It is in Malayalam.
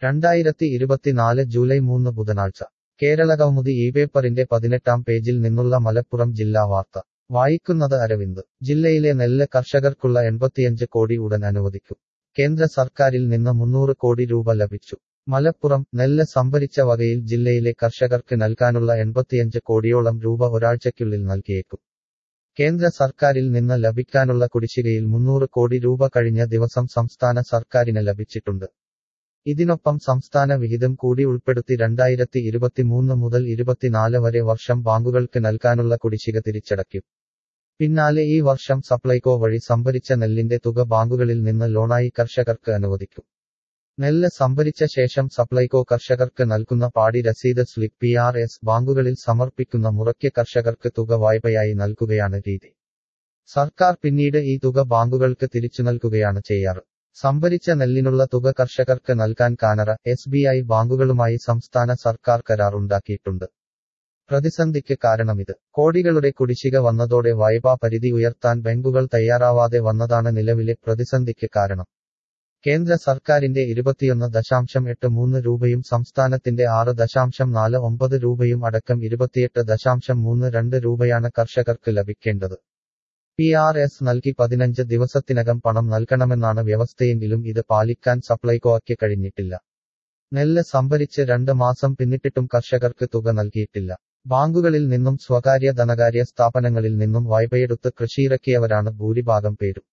രണ്ടായിരത്തി ഇരുപത്തിനാല് ജൂലൈ മൂന്ന് ബുധനാഴ്ച കേരളകൗമുദി ഈ പേപ്പറിന്റെ പതിനെട്ടാം പേജിൽ നിന്നുള്ള മലപ്പുറം ജില്ലാ വാർത്ത വായിക്കുന്നത് അരവിന്ദ് ജില്ലയിലെ നെല്ല് കർഷകർക്കുള്ള എൺപത്തിയഞ്ച് കോടി ഉടൻ അനുവദിക്കും കേന്ദ്ര സർക്കാരിൽ നിന്ന് മുന്നൂറ് കോടി രൂപ ലഭിച്ചു മലപ്പുറം നെല്ല് സംഭരിച്ച വകയിൽ ജില്ലയിലെ കർഷകർക്ക് നൽകാനുള്ള എൺപത്തിയഞ്ച് കോടിയോളം രൂപ ഒരാഴ്ചയ്ക്കുള്ളിൽ നൽകിയേക്കും കേന്ദ്ര സർക്കാരിൽ നിന്ന് ലഭിക്കാനുള്ള കുടിശ്ശികയിൽ മുന്നൂറ് കോടി രൂപ കഴിഞ്ഞ ദിവസം സംസ്ഥാന സർക്കാരിന് ലഭിച്ചിട്ടുണ്ട് ഇതിനൊപ്പം സംസ്ഥാന വിഹിതം കൂടി ഉൾപ്പെടുത്തി രണ്ടായിരത്തി ഇരുപത്തിമൂന്ന് മുതൽ ഇരുപത്തിനാല് വരെ വർഷം ബാങ്കുകൾക്ക് നൽകാനുള്ള കുടിശ്ശിക തിരിച്ചടയ്ക്കും പിന്നാലെ ഈ വർഷം സപ്ലൈകോ വഴി സംഭരിച്ച നെല്ലിന്റെ തുക ബാങ്കുകളിൽ നിന്ന് ലോണായി കർഷകർക്ക് അനുവദിക്കും നെല്ല് സംഭരിച്ച ശേഷം സപ്ലൈകോ കർഷകർക്ക് നൽകുന്ന പാടി രസീത് സ്ലിപ്പ് പി ആർ എസ് ബാങ്കുകളിൽ സമർപ്പിക്കുന്ന മുറയ്ക്ക് കർഷകർക്ക് തുക വായ്പയായി നൽകുകയാണ് രീതി സർക്കാർ പിന്നീട് ഈ തുക ബാങ്കുകൾക്ക് തിരിച്ചു നൽകുകയാണ് ചെയ്യാറ് സംഭരിച്ച നെല്ലിനുള്ള തുക കർഷകർക്ക് നൽകാൻ കാനറ എസ് ബി ഐ ബാങ്കുകളുമായി സംസ്ഥാന സർക്കാർ കരാർ ഉണ്ടാക്കിയിട്ടുണ്ട് പ്രതിസന്ധിക്ക് കാരണമിത് കോടികളുടെ കുടിശ്ശിക വന്നതോടെ വായ്പാ പരിധി ഉയർത്താൻ ബാങ്കുകൾ തയ്യാറാവാതെ വന്നതാണ് നിലവിലെ പ്രതിസന്ധിക്ക് കാരണം കേന്ദ്ര സർക്കാരിന്റെ ഇരുപത്തിയൊന്ന് ദശാംശം എട്ട് മൂന്ന് രൂപയും സംസ്ഥാനത്തിന്റെ ആറ് ദശാംശം നാല് ഒമ്പത് രൂപയും അടക്കം ഇരുപത്തിയെട്ട് ദശാംശം മൂന്ന് രണ്ട് രൂപയാണ് കർഷകർക്ക് ലഭിക്കേണ്ടത് പി ആർ എസ് നൽകി പതിനഞ്ച് ദിവസത്തിനകം പണം നൽകണമെന്നാണ് വ്യവസ്ഥയെങ്കിലും ഇത് പാലിക്കാൻ സപ്ലൈകോയ്ക്ക് കഴിഞ്ഞിട്ടില്ല നെല്ല് സംഭരിച്ച് രണ്ട് മാസം പിന്നിട്ടിട്ടും കർഷകർക്ക് തുക നൽകിയിട്ടില്ല ബാങ്കുകളിൽ നിന്നും സ്വകാര്യ ധനകാര്യ സ്ഥാപനങ്ങളിൽ നിന്നും വായ്പയെടുത്ത് കൃഷിയിറക്കിയവരാണ് ഭൂരിഭാഗം പേരും